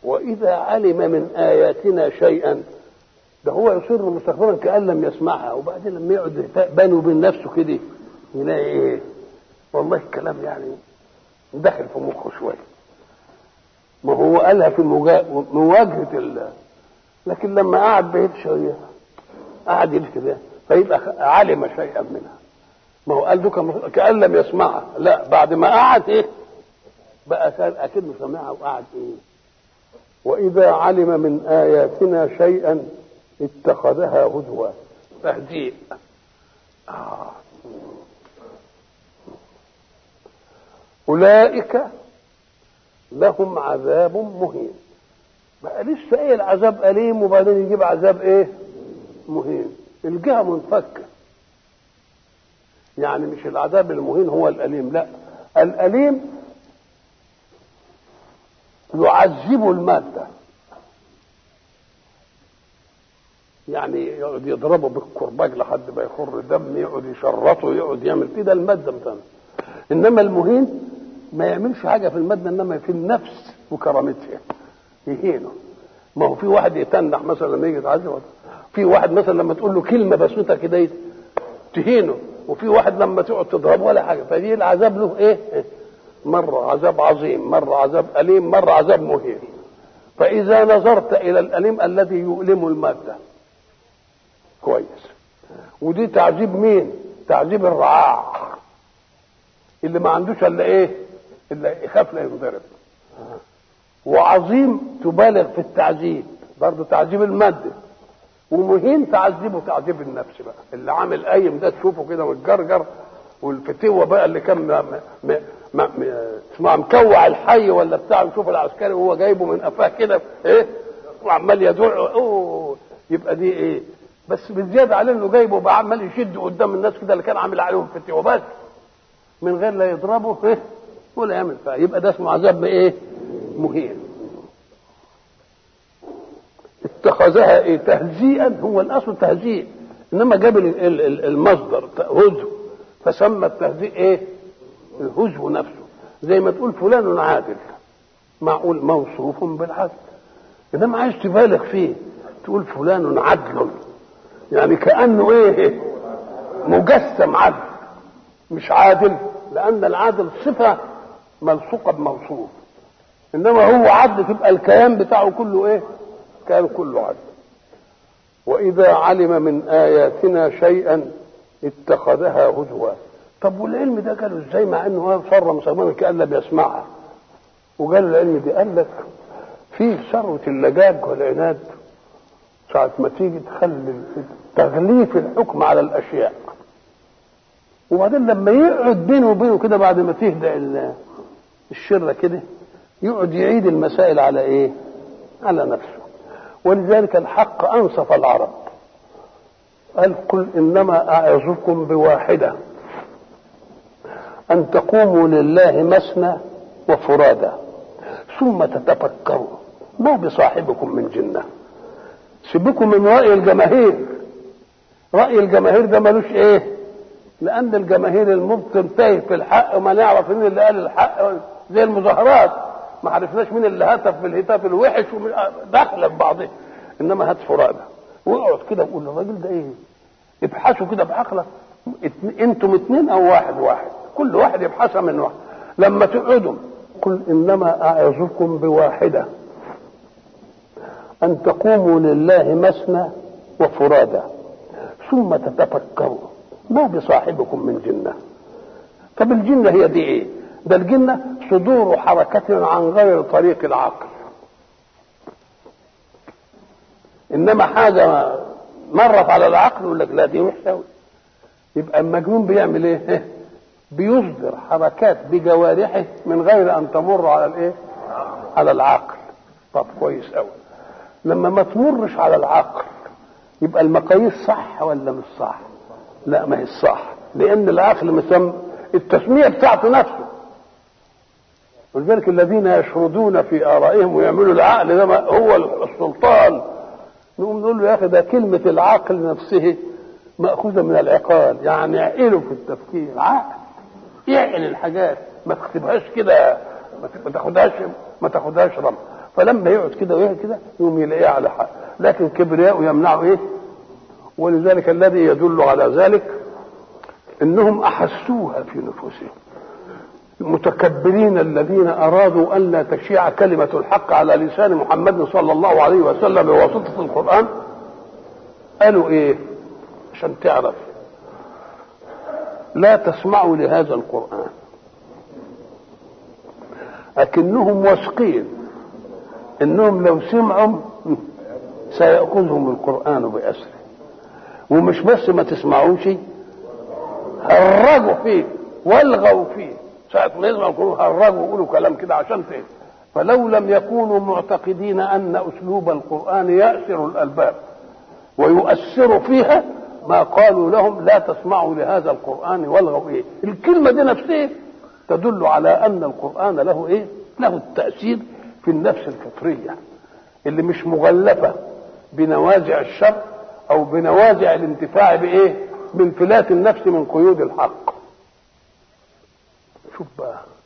واذا علم من اياتنا شيئا ده هو يصر مستغفرا كان لم يسمعها وبعدين لما يقعد بينه وبين نفسه كده يلاقي ايه والله الكلام يعني داخل في مخه شويه ما هو قالها في مجا- مواجهه ال لكن لما قعد بعيد شويه قعد يبكي ده فيبقى خ- علم شيئا منها ما هو قال ده كان- كأن لم يسمعها لا بعد ما قعد ايه بقى كان اكنه سمعها وقعد ايه واذا علم من اياتنا شيئا اتخذها هزوا تهزيء آه. اولئك لهم عذاب مهين بقى لسه ايه العذاب اليم وبعدين يجيب عذاب ايه مهين الجهه منفكه يعني مش العذاب المهين هو الاليم لا الاليم يعذب الماده يعني يقعد يضربه بالكرباج لحد ما يخر دم يقعد يشرطه يقعد يعمل كده الماده مثلا انما المهين ما يعملش حاجه في الماده انما في النفس وكرامتها يهينه ما هو في واحد يتنح مثلا لما يجي يتعذب في واحد مثلا لما تقول له كلمه بسيطه كده تهينه وفي واحد لما تقعد تضربه ولا حاجه فدي العذاب له ايه؟ مره عذاب عظيم مره عذاب اليم مره عذاب مهين فاذا نظرت الى الاليم الذي يؤلم الماده كويس ودي تعذيب مين؟ تعذيب الرعاع اللي ما عندوش الا ايه؟ الا يخاف لا ينضرب وعظيم تبالغ في التعذيب برضه تعذيب الماده ومهين تعذبه تعذيب النفس بقى اللي عامل قايم ده تشوفه كده متجرجر والفتوه بقى اللي كان م- م- م- م- اسمها مكوع الحي ولا بتاع يشوف العسكري وهو جايبه من قفاه كده ايه وعمال يدع اوه يبقى دي ايه بس بالزياده عليه انه جايبه بقى عمال يشد قدام الناس كده اللي كان عامل عليهم فتوه بس من غير لا يضربه ايه ولا يعمل فيها يبقى ده اسمه عذاب ايه مهين اتخذها ايه تهزيئا هو الاصل تهزيء انما جاب ال- ال- ال- المصدر هزو فسمى التهزيء ايه الهزو نفسه زي ما تقول فلان عادل معقول موصوف بالعدل انما عايز تبالغ فيه تقول فلان عدل يعني كانه ايه مجسم عدل مش عادل لان العادل صفه ملصوقه بموصوف انما هو عدل تبقى الكيان بتاعه كله ايه كان كله عدل واذا علم من اياتنا شيئا اتخذها هزوا طب والعلم ده قالوا ازاي مع انه هو صر مسلمان كان لم يسمعها وقال العلم دي قال لك في ثروه اللجاج والعناد ساعة ما تيجي تخلي تغليف الحكم على الأشياء وبعدين لما يقعد بينه وبينه كده بعد ما تهدأ ال- الشرة كده يقعد يعيد المسائل على إيه؟ على نفسه ولذلك الحق أنصف العرب قال قل إنما أعظكم بواحدة أن تقوموا لله مثنى وفرادى ثم تتفكروا ما بصاحبكم من جنه سيبكم من رأي الجماهير رأي الجماهير ده ملوش ايه لأن الجماهير المبطل تايه في الحق وما نعرف مين اللي قال الحق زي المظاهرات ما عرفناش مين اللي هتف بالهتاف الوحش ومن داخله في بعضها انما هات فرادة واقعد كده وقول الراجل ده ايه ابحثوا كده بعقلك اتن- انتم اتنين او واحد واحد كل واحد يبحثها من واحد لما تقعدوا قل انما اعظكم بواحده أن تقوموا لله مثنى وفرادى ثم تتفكروا ما بصاحبكم من جنة طب الجنة هي دي إيه؟ ده الجنة صدور حركة عن غير طريق العقل إنما حاجة مرت على العقل يقول لك لا دي وحشة أوي. يبقى المجنون بيعمل إيه؟ بيصدر حركات بجوارحه من غير أن تمر على الإيه؟ على العقل طب كويس أوي لما ما تمرش على العقل يبقى المقاييس صح ولا مش صح لا ما هي صح لان العقل مسم التسميه بتاعته نفسه ولذلك الذين يشردون في ارائهم ويعملوا العقل ده ما هو السلطان نقوم نقول له يا اخي ده كلمه العقل نفسه ماخوذه من العقال يعني اعقله في التفكير عقل يعقل الحاجات ما تكتبهاش كده ما تاخدهاش ما تاخدهاش رمى فلما يقعد كده ويقعد كده يقوم يلاقيه على حق لكن كبرياء يمنعه ايه ولذلك الذي يدل على ذلك انهم احسوها في نفوسهم المتكبرين الذين ارادوا ان لا تشيع كلمه الحق على لسان محمد صلى الله عليه وسلم بواسطه القران قالوا ايه عشان تعرف لا تسمعوا لهذا القران لكنهم واثقين انهم لو سمعوا سيأخذهم القرآن بأسره ومش بس ما تسمعوش هرجوا فيه والغوا فيه ساعة ما يسمعوا القرآن هرجوا ويقولوا كلام كده عشان فيه فلو لم يكونوا معتقدين أن أسلوب القرآن يأسر الألباب ويؤثر فيها ما قالوا لهم لا تسمعوا لهذا القرآن والغوا فيه الكلمة دي نفسها تدل على أن القرآن له إيه؟ له التأثير في النفس الفطرية اللي مش مغلفة بنوازع الشر أو بنوازع الانتفاع بإيه؟ بانفلات النفس من قيود الحق. شوف بقى